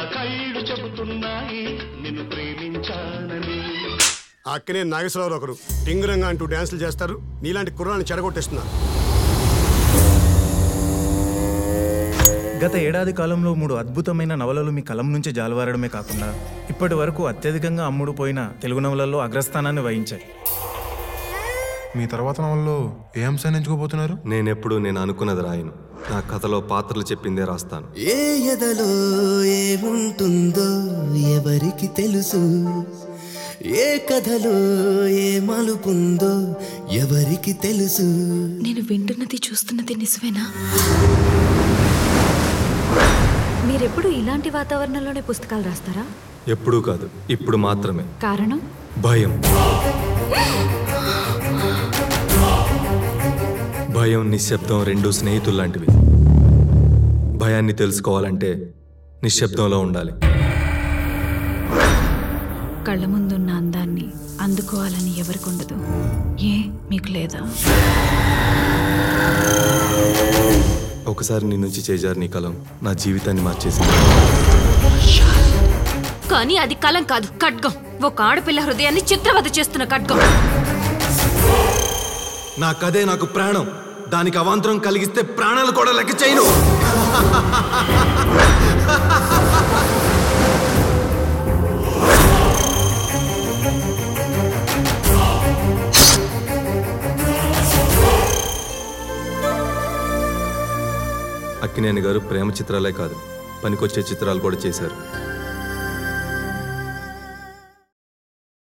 కళ్ళు చెబుతున్నాయి నిన్ను ప్రేమించానని ఆ అక్కనే నాగేశ్వరరావు ఒకరు టింగురంగా అంటూ డ్యాన్సులు చేస్తారు నీలాంటి కుర్రాన్ని చెడగొట్టేస్తున్నారు గత ఏడాది కాలంలో మూడు అద్భుతమైన నవలలు మీ కలం నుంచి జాలువారడమే కాకుండా ఇప్పటి వరకు అత్యధికంగా అమ్ముడు పోయిన తెలుగు నవలల్లో అగ్రస్థానాన్ని వహించాయి మీ తర్వాత నవల్లో ఏ అంశాన్ని ఎంచుకోబోతున్నారు నేనెప్పుడు నేను అనుకున్నది రాయను నా కథలో పాత్రలు చెప్పిందే రాస్తాను ఏ ఎదలో ఏముంటుందో ఎవరికి తెలుసు ఏ కథలో ఏ మలుపుందో ఎవరికి తెలుసు నేను వింటున్నది చూస్తున్నది నిజమేనా మీరెప్పుడు ఇలాంటి వాతావరణంలోనే పుస్తకాలు రాస్తారా ఎప్పుడూ కాదు ఇప్పుడు మాత్రమే కారణం భయం భయం నిశ్శబ్దం రెండు స్నేహితులు లాంటివి భయాన్ని తెలుసుకోవాలంటే నిశ్శబ్దంలో ఉండాలి కళ్ళ ముందున్న అందాన్ని అందుకోవాలని ఎవరికి ఉండదు ఏ మీకు లేదా ఒకసారి నీ నుంచి చేజారు నీ కలం నా జీవితాన్ని మార్చేసింది కానీ అది కలం కాదు ఖడ్గం ఒక ఆడపిల్ల హృదయాన్ని చిత్రవద చేస్తున్న ఖడ్గం నా కథే నాకు ప్రాణం దానికి అవాంతరం కలిగిస్తే ప్రాణాలు కూడా లెక్క చేయను అక్కినేని గారు ప్రేమ చిత్రాలే కాదు పనికొచ్చే చిత్రాలు కూడా చేశారు